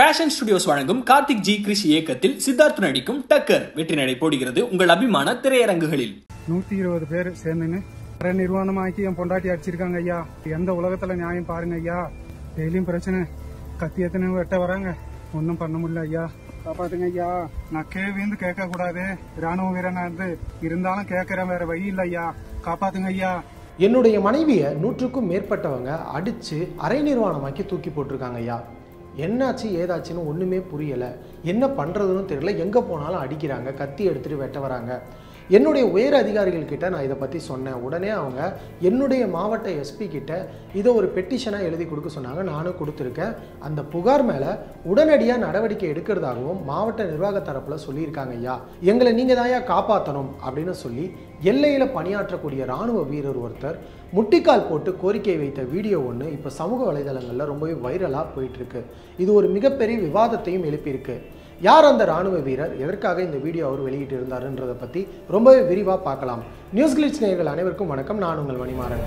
fashion studios வழங்கும் Karthik G Girish இயக்கத்தில் சித்தார்த் நடிக்கும் டக்கர் வெற்றி நடை போடுகிறது உங்கள் அபிமான திரையரங்குகளில் நூத்தி இருபது பேர் சேர்ந்துன்னு வேற நிர்வாணமாக்கி என் பொண்டாட்டி அடிச்சிருக்காங்க ஐயா எந்த உலகத்துல நியாயம் பாருங்க ஐயா டெய்லியும் பிரச்சனை கத்தி எத்தனை வெட்ட வராங்க ஒன்றும் பண்ண முடியல ஐயா காப்பாத்துங்க ஐயா நான் கேள்விந்து கேட்க கூடாது ராணுவ வீரனா இருந்து இருந்தாலும் கேட்கறேன் வேற வழி இல்ல ஐயா காப்பாத்துங்க ஐயா என்னுடைய மனைவியை நூற்றுக்கும் மேற்பட்டவங்க அடித்து அரை நிர்வாணமாக்கி தூக்கி போட்டிருக்காங்க ஐயா என்னாச்சு ஏதாச்சுன்னு ஒன்றுமே புரியலை என்ன பண்ணுறதுன்னு தெரியல எங்கே போனாலும் அடிக்கிறாங்க கத்தி எடுத்துகிட்டு வெட்ட வராங்க என்னுடைய உயர் அதிகாரிகள் கிட்ட நான் இதை பற்றி சொன்னேன் உடனே அவங்க என்னுடைய மாவட்ட எஸ்பி கிட்ட இதை ஒரு பெட்டிஷனாக எழுதி கொடுக்க சொன்னாங்க நானும் கொடுத்துருக்கேன் அந்த புகார் மேலே உடனடியாக நடவடிக்கை எடுக்கிறதாகவும் மாவட்ட நிர்வாக தரப்பில் சொல்லியிருக்காங்க ஐயா எங்களை நீங்கள் தான் காப்பாற்றணும் அப்படின்னு சொல்லி எல்லையில் பணியாற்றக்கூடிய ராணுவ வீரர் ஒருத்தர் முட்டிக்கால் போட்டு கோரிக்கை வைத்த வீடியோ ஒன்று இப்போ சமூக வலைதளங்களில் ரொம்பவே வைரலாக போயிட்டுருக்கு இது ஒரு மிகப்பெரிய விவாதத்தையும் எழுப்பியிருக்கு யார் அந்த ராணுவ வீரர் எதற்காக இந்த வீடியோ அவர் வெளியிட்டு இருந்தாருன்றதை பற்றி ரொம்பவே விரிவாக பார்க்கலாம் நியூஸ் கிளிட்ஸ் நேயர்கள் அனைவருக்கும் வணக்கம் நான் உங்கள் மணிமாறன்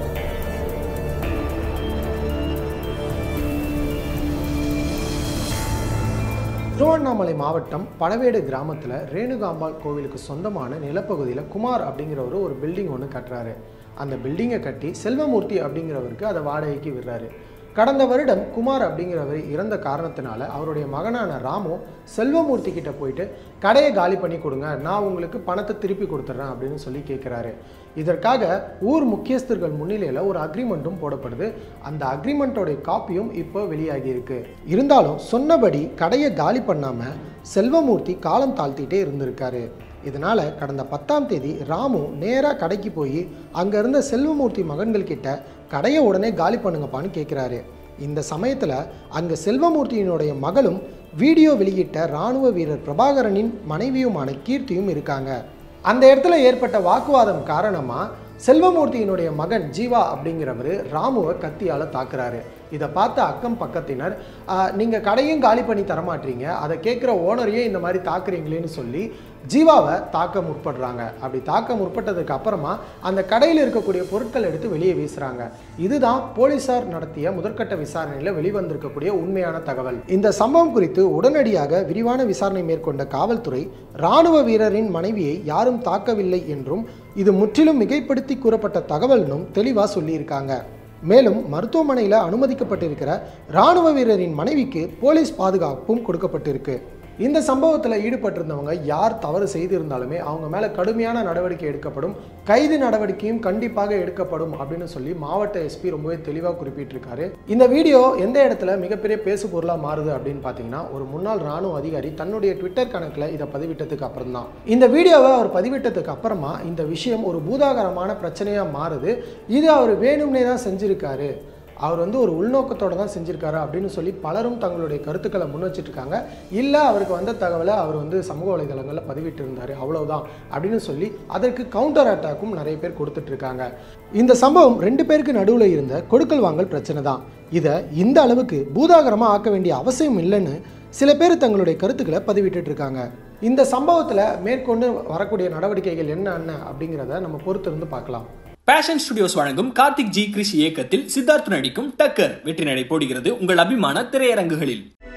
திருவண்ணாமலை மாவட்டம் பழவேடு கிராமத்தில் ரேணுகாம்பாள் கோவிலுக்கு சொந்தமான நிலப்பகுதியில் குமார் அப்படிங்கிறவர் ஒரு பில்டிங் ஒன்று கட்டுறாரு அந்த பில்டிங்கை கட்டி செல்வமூர்த்தி அப்படிங்கிறவருக்கு அதை வாடகைக்கு விடுறாரு கடந்த வருடம் குமார் அப்படிங்கிறவர் இறந்த காரணத்தினால அவருடைய மகனான ராமு செல்வமூர்த்தி கிட்ட போயிட்டு கடையை காலி பண்ணி கொடுங்க நான் உங்களுக்கு பணத்தை திருப்பி கொடுத்துட்றேன் அப்படின்னு சொல்லி கேட்குறாரு இதற்காக ஊர் முக்கியஸ்தர்கள் முன்னிலையில் ஒரு அக்ரிமெண்ட்டும் போடப்படுது அந்த அக்ரிமெண்ட்டோடைய காப்பியும் இப்போ வெளியாகி இருக்கு இருந்தாலும் சொன்னபடி கடையை காலி பண்ணாமல் செல்வமூர்த்தி காலம் தாழ்த்திட்டே இருந்திருக்காரு இதனால கடந்த பத்தாம் தேதி ராமு நேராக கடைக்கு போய் அங்கே இருந்த செல்வமூர்த்தி மகன்கள் கிட்ட கடையை உடனே காலி பண்ணுங்கப்பான்னு கேட்குறாரு இந்த சமயத்தில் அங்கே செல்வமூர்த்தியினுடைய மகளும் வீடியோ வெளியிட்ட இராணுவ வீரர் பிரபாகரனின் மனைவியுமான கீர்த்தியும் இருக்காங்க அந்த இடத்துல ஏற்பட்ட வாக்குவாதம் காரணமாக செல்வமூர்த்தியினுடைய மகன் ஜீவா அப்படிங்கிறவர் ராமுவை கத்தியால் தாக்குறாரு இதை பார்த்த அக்கம் பக்கத்தினர் நீங்கள் கடையும் காலி பண்ணி தரமாட்டீங்க அதை கேட்குற ஓனரையே இந்த மாதிரி தாக்குறீங்களேன்னு சொல்லி ஜீவாவை தாக்க முற்படுறாங்க அப்படி தாக்க முற்பட்டதுக்கு அப்புறமா அந்த கடையில் இருக்கக்கூடிய பொருட்கள் எடுத்து வெளியே வீசுறாங்க இதுதான் போலீசார் நடத்திய முதற்கட்ட விசாரணையில் வெளிவந்திருக்கக்கூடிய உண்மையான தகவல் இந்த சம்பவம் குறித்து உடனடியாக விரிவான விசாரணை மேற்கொண்ட காவல்துறை ராணுவ வீரரின் மனைவியை யாரும் தாக்கவில்லை என்றும் இது முற்றிலும் மிகைப்படுத்தி கூறப்பட்ட தகவல்னும் தெளிவாக சொல்லியிருக்காங்க மேலும் மருத்துவமனையில் அனுமதிக்கப்பட்டிருக்கிற இராணுவ வீரரின் மனைவிக்கு போலீஸ் பாதுகாப்பும் கொடுக்கப்பட்டிருக்கு இந்த சம்பவத்தில் ஈடுபட்டிருந்தவங்க யார் தவறு செய்திருந்தாலுமே அவங்க மேலே கடுமையான நடவடிக்கை எடுக்கப்படும் கைது நடவடிக்கையும் கண்டிப்பாக எடுக்கப்படும் அப்படின்னு சொல்லி மாவட்ட எஸ்பி ரொம்பவே தெளிவாக குறிப்பிட்டிருக்காரு இந்த வீடியோ எந்த இடத்துல மிகப்பெரிய பேசு பொருளாக மாறுது அப்படின்னு பார்த்தீங்கன்னா ஒரு முன்னாள் ராணுவ அதிகாரி தன்னுடைய ட்விட்டர் கணக்கில் இதை பதிவிட்டதுக்கு அப்புறம் தான் இந்த வீடியோவை அவர் பதிவிட்டதுக்கு அப்புறமா இந்த விஷயம் ஒரு பூதாகரமான பிரச்சனையாக மாறுது இது அவர் வேணும்னே தான் செஞ்சிருக்காரு அவர் வந்து ஒரு உள்நோக்கத்தோடு தான் செஞ்சிருக்காரு அப்படின்னு சொல்லி பலரும் தங்களுடைய கருத்துக்களை முன் வச்சிட்ருக்காங்க இல்லை அவருக்கு வந்த தகவலை அவர் வந்து சமூக வலைதளங்களில் பதிவிட்டு இருந்தார் அவ்வளவுதான் அப்படின்னு சொல்லி அதற்கு கவுண்டர் அட்டாக்கும் நிறைய பேர் கொடுத்துட்ருக்காங்க இந்த சம்பவம் ரெண்டு பேருக்கு நடுவில் இருந்த கொடுக்கல் வாங்கல் பிரச்சனை தான் இதை இந்த அளவுக்கு பூதாகரமாக ஆக்க வேண்டிய அவசியம் இல்லைன்னு சில பேர் தங்களுடைய கருத்துக்களை பதிவிட்டு இருக்காங்க இந்த சம்பவத்தில் மேற்கொண்டு வரக்கூடிய நடவடிக்கைகள் என்னென்ன அப்படிங்கிறத நம்ம பொறுத்திருந்து பார்க்கலாம் பேஷன் ஸ்டுடியோஸ் வழங்கும் கார்த்திக் ஜி கிரிஷ் இயக்கத்தில் சித்தார்த் நடிக்கும் டக்கர் வெற்றி நடை போடுகிறது உங்கள் அபிமான திரையரங்குகளில்